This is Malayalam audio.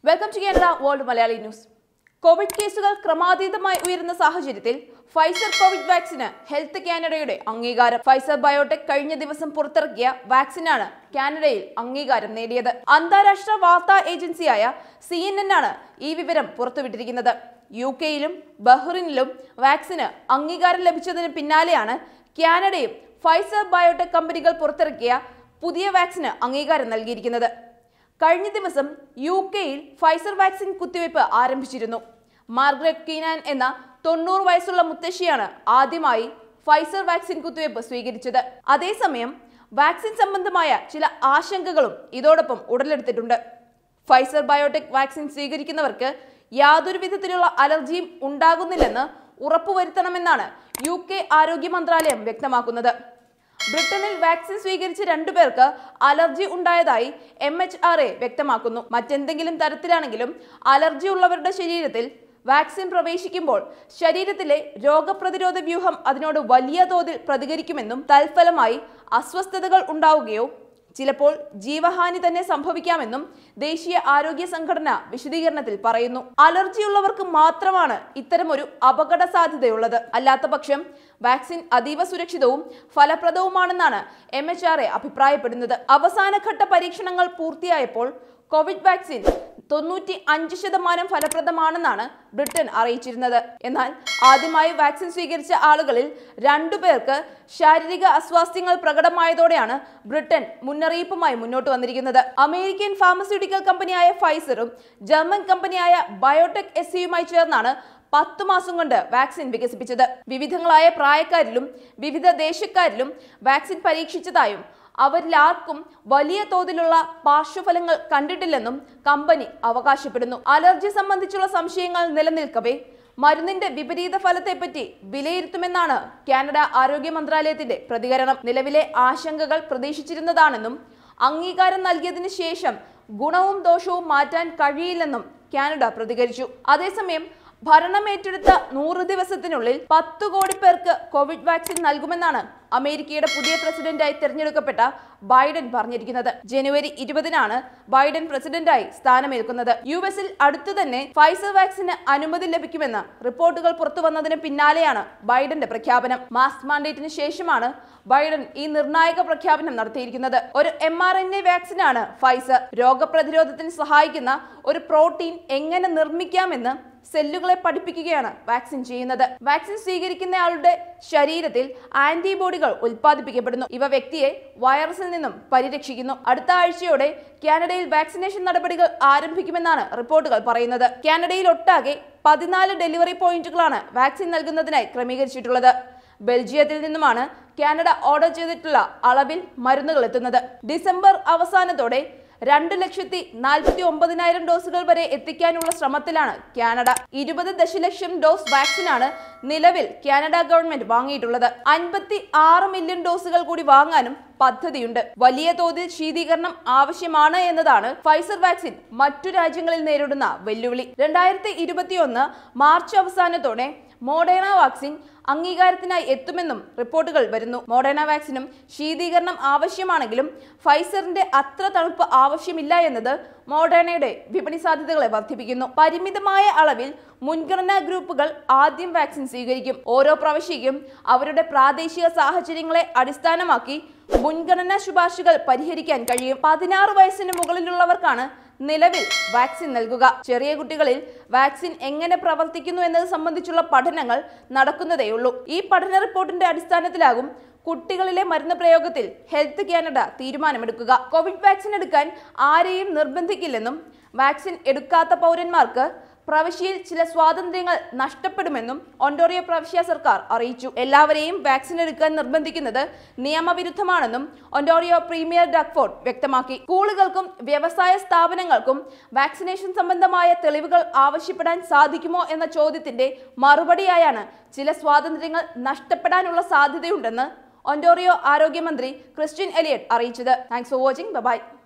welcome to Kerala world Malayali news covid കേസുകൾ ക്രമാതീതമായി ഉയരുന്ന സാഹചര്യത്തിൽ ഫൈസർ കോവിഡ് വാക്സിന് ഹെൽത്ത് കാനഡയുടെ അംഗീകാരം ഫൈസർ ബയോടെക് കഴിഞ്ഞ ദിവസം പുറത്തിറക്കിയ വാക്സിനാണ് കാനഡയിൽ അംഗീകാരം നേടിയത് അന്താരാഷ്ട്ര വാർത്താ ഏജൻസിയായ സി എൻ എൻ ആണ് ഈ വിവരം പുറത്തുവിട്ടിരിക്കുന്നത് യു കെയിലും ബഹ്റിനിലും വാക്സിന് അംഗീകാരം ലഭിച്ചതിന് പിന്നാലെയാണ് കാനഡയും ഫൈസർ ബയോടെക് കമ്പനികൾ പുറത്തിറക്കിയ പുതിയ വാക്സിന് അംഗീകാരം നൽകിയിരിക്കുന്നത് കഴിഞ്ഞ ദിവസം യു കെയിൽ ഫൈസർ വാക്സിൻ കുത്തിവയ്പ് ആരംഭിച്ചിരുന്നു മാർഗ്രറ്റ് കീനാൻ എന്ന തൊണ്ണൂറ് വയസ്സുള്ള മുത്തശ്ശിയാണ് ആദ്യമായി ഫൈസർ വാക്സിൻ കുത്തിവയ്പ് സ്വീകരിച്ചത് അതേസമയം വാക്സിൻ സംബന്ധമായ ചില ആശങ്കകളും ഇതോടൊപ്പം ഉടലെടുത്തിട്ടുണ്ട് ഫൈസർ ബയോടെക് വാക്സിൻ സ്വീകരിക്കുന്നവർക്ക് യാതൊരു വിധത്തിലുള്ള അലർജിയും ഉണ്ടാകുന്നില്ലെന്ന് ഉറപ്പുവരുത്തണമെന്നാണ് യു കെ ആരോഗ്യ മന്ത്രാലയം വ്യക്തമാക്കുന്നത് ബ്രിട്ടനിൽ വാക്സിൻ സ്വീകരിച്ച രണ്ടുപേർക്ക് അലർജി ഉണ്ടായതായി എം എച്ച് ആർ എ വ്യക്തമാക്കുന്നു മറ്റെന്തെങ്കിലും തരത്തിലാണെങ്കിലും അലർജി ഉള്ളവരുടെ ശരീരത്തിൽ വാക്സിൻ പ്രവേശിക്കുമ്പോൾ ശരീരത്തിലെ രോഗപ്രതിരോധ വ്യൂഹം അതിനോട് വലിയ തോതിൽ പ്രതികരിക്കുമെന്നും തൽഫലമായി അസ്വസ്ഥതകൾ ഉണ്ടാവുകയോ ചിലപ്പോൾ ജീവഹാനി തന്നെ സംഭവിക്കാമെന്നും ദേശീയ ആരോഗ്യ സംഘടന വിശദീകരണത്തിൽ പറയുന്നു അലർജിയുള്ളവർക്ക് മാത്രമാണ് ഇത്തരമൊരു അപകട സാധ്യതയുള്ളത് അല്ലാത്ത പക്ഷം വാക്സിൻ അതീവ സുരക്ഷിതവും ഫലപ്രദവുമാണെന്നാണ് എം എച്ച് ആർ എ അഭിപ്രായപ്പെടുന്നത് അവസാനഘട്ട പരീക്ഷണങ്ങൾ പൂർത്തിയായപ്പോൾ കോവിഡ് വാക്സിൻ തൊണ്ണൂറ്റി അഞ്ച് ശതമാനം ഫലപ്രദമാണെന്നാണ് ബ്രിട്ടൻ അറിയിച്ചിരുന്നത് എന്നാൽ ആദ്യമായി വാക്സിൻ സ്വീകരിച്ച ആളുകളിൽ രണ്ടുപേർക്ക് ശാരീരിക അസ്വാസ്ഥ്യങ്ങൾ പ്രകടമായതോടെയാണ് ബ്രിട്ടൻ മുന്നറിയിപ്പുമായി മുന്നോട്ട് വന്നിരിക്കുന്നത് അമേരിക്കൻ ഫാർമസ്യൂട്ടിക്കൽ കമ്പനിയായ ഫൈസറും ജർമ്മൻ കമ്പനിയായ ബയോടെക് എസ് സിയുമായി ചേർന്നാണ് പത്ത് മാസം കൊണ്ട് വാക്സിൻ വികസിപ്പിച്ചത് വിവിധങ്ങളായ പ്രായക്കാരിലും വിവിധ ദേശക്കാരിലും വാക്സിൻ പരീക്ഷിച്ചതായും അവരിൽ ആർക്കും വലിയ തോതിലുള്ള പാർശ്വഫലങ്ങൾ കണ്ടിട്ടില്ലെന്നും കമ്പനി അവകാശപ്പെടുന്നു അലർജി സംബന്ധിച്ചുള്ള സംശയങ്ങൾ നിലനിൽക്കവേ മരുന്നിന്റെ വിപരീത ഫലത്തെപ്പറ്റി വിലയിരുത്തുമെന്നാണ് കാനഡ ആരോഗ്യ മന്ത്രാലയത്തിന്റെ പ്രതികരണം നിലവിലെ ആശങ്കകൾ പ്രതീക്ഷിച്ചിരുന്നതാണെന്നും അംഗീകാരം നൽകിയതിനു ശേഷം ഗുണവും ദോഷവും മാറ്റാൻ കഴിയില്ലെന്നും കാനഡ പ്രതികരിച്ചു അതേസമയം ഭരണമേറ്റെടുത്ത നൂറ് ദിവസത്തിനുള്ളിൽ പത്ത് കോടി പേർക്ക് കോവിഡ് വാക്സിൻ നൽകുമെന്നാണ് അമേരിക്കയുടെ പുതിയ പ്രസിഡന്റായി തിരഞ്ഞെടുക്കപ്പെട്ട ബൈഡൻ പറഞ്ഞിരിക്കുന്നത് ജനുവരി ഇരുപതിനാണ് ബൈഡൻ പ്രസിഡന്റായി സ്ഥാനമേൽക്കുന്നത് യു എസിൽ അടുത്തു തന്നെ ഫൈസർ വാക്സിന് അനുമതി ലഭിക്കുമെന്ന് റിപ്പോർട്ടുകൾ പുറത്തു വന്നതിന് പിന്നാലെയാണ് ബൈഡന്റെ പ്രഖ്യാപനം മാസ് മാൻഡേറ്റിന് ശേഷമാണ് ബൈഡൻ ഈ നിർണായക പ്രഖ്യാപനം നടത്തിയിരിക്കുന്നത് ഒരു എം ആർ എൻ എ വാക്സിനാണ് ഫൈസർ രോഗപ്രതിരോധത്തിന് സഹായിക്കുന്ന ഒരു പ്രോട്ടീൻ എങ്ങനെ നിർമ്മിക്കാമെന്ന് സെല്ലുകളെ പഠിപ്പിക്കുകയാണ് വാക്സിൻ ചെയ്യുന്നത് വാക്സിൻ സ്വീകരിക്കുന്നയാളുടെ ശരീരത്തിൽ ആന്റിബോഡികൾ ഉൽപ്പാദിപ്പിക്കപ്പെടുന്നു ഇവ വ്യക്തിയെ വൈറസിൽ നിന്നും പരിരക്ഷിക്കുന്നു അടുത്ത ആഴ്ചയോടെ കാനഡയിൽ വാക്സിനേഷൻ നടപടികൾ ആരംഭിക്കുമെന്നാണ് റിപ്പോർട്ടുകൾ പറയുന്നത് കാനഡയിൽ ഒട്ടാകെ പതിനാല് ഡെലിവറി പോയിന്റുകളാണ് വാക്സിൻ നൽകുന്നതിനായി ക്രമീകരിച്ചിട്ടുള്ളത് ബെൽജിയത്തിൽ നിന്നുമാണ് കാനഡ ഓർഡർ ചെയ്തിട്ടുള്ള അളവിൽ മരുന്നുകൾ എത്തുന്നത് ഡിസംബർ അവസാനത്തോടെ രണ്ട് ലക്ഷത്തി നാൽപ്പത്തി ഒമ്പതിനായിരം ഡോസുകൾ വരെ എത്തിക്കാനുള്ള ശ്രമത്തിലാണ് കാനഡ ഇരുപത് ദശലക്ഷം ഡോസ് വാക്സിനാണ് നിലവിൽ കാനഡ ഗവൺമെന്റ് വാങ്ങിയിട്ടുള്ളത് അൻപത്തി ആറ് മില്യൺ ഡോസുകൾ കൂടി വാങ്ങാനും പദ്ധതിയുണ്ട് വലിയ തോതിൽ ശീതീകരണം ആവശ്യമാണ് എന്നതാണ് ഫൈസർ വാക്സിൻ മറ്റു രാജ്യങ്ങളിൽ നേരിടുന്ന വെല്ലുവിളി രണ്ടായിരത്തി ഇരുപത്തിയൊന്ന് മാർച്ച് അവസാനത്തോടെ മോഡേണ വാക്സിൻ അംഗീകാരത്തിനായി എത്തുമെന്നും റിപ്പോർട്ടുകൾ വരുന്നു മോഡേണ വാക്സിനും ശീതീകരണം ആവശ്യമാണെങ്കിലും ഫൈസറിന്റെ അത്ര തണുപ്പ് ആവശ്യമില്ല എന്നത് മോഡേണയുടെ വിപണി സാധ്യതകളെ വർദ്ധിപ്പിക്കുന്നു പരിമിതമായ അളവിൽ മുൻഗണനാ ഗ്രൂപ്പുകൾ ആദ്യം വാക്സിൻ സ്വീകരിക്കും ഓരോ പ്രവശ്യയ്ക്കും അവരുടെ പ്രാദേശിക സാഹചര്യങ്ങളെ അടിസ്ഥാനമാക്കി മുൻഗണനാ ശുപാർശകൾ പരിഹരിക്കാൻ കഴിയും പതിനാറ് വയസ്സിന് മുകളിലുള്ളവർക്കാണ് നിലവിൽ വാക്സിൻ നൽകുക ചെറിയ കുട്ടികളിൽ വാക്സിൻ എങ്ങനെ പ്രവർത്തിക്കുന്നു എന്നത് സംബന്ധിച്ചുള്ള പഠനങ്ങൾ നടക്കുന്നതേയുള്ളൂ ഈ പഠന റിപ്പോർട്ടിന്റെ അടിസ്ഥാനത്തിലാകും കുട്ടികളിലെ മരുന്ന് പ്രയോഗത്തിൽ ഹെൽത്ത് കാനഡ തീരുമാനമെടുക്കുക കോവിഡ് വാക്സിൻ എടുക്കാൻ ആരെയും നിർബന്ധിക്കില്ലെന്നും വാക്സിൻ എടുക്കാത്ത പൗരന്മാർക്ക് പ്രവിശ്യയിൽ ചില സ്വാതന്ത്ര്യങ്ങൾ നഷ്ടപ്പെടുമെന്നും ഒണ്ടോറിയോ പ്രവിശ്യ സർക്കാർ അറിയിച്ചു എല്ലാവരെയും വാക്സിൻ എടുക്കാൻ നിർബന്ധിക്കുന്നത് നിയമവിരുദ്ധമാണെന്നും ഒണ്ടോറിയോ പ്രീമിയർ ഡക്ഫോർഡ് വ്യക്തമാക്കി സ്കൂളുകൾക്കും വ്യവസായ സ്ഥാപനങ്ങൾക്കും വാക്സിനേഷൻ സംബന്ധമായ തെളിവുകൾ ആവശ്യപ്പെടാൻ സാധിക്കുമോ എന്ന ചോദ്യത്തിന്റെ മറുപടിയായാണ് ചില സ്വാതന്ത്ര്യങ്ങൾ നഷ്ടപ്പെടാനുള്ള സാധ്യതയുണ്ടെന്ന് ഒണ്ടോറിയോ ആരോഗ്യമന്ത്രി ക്രിസ്ത്യൻ എലിയറ്റ് അറിയിച്ചത് താങ്ക്സ് ഫോർ വാച്ചിങ് ബൈ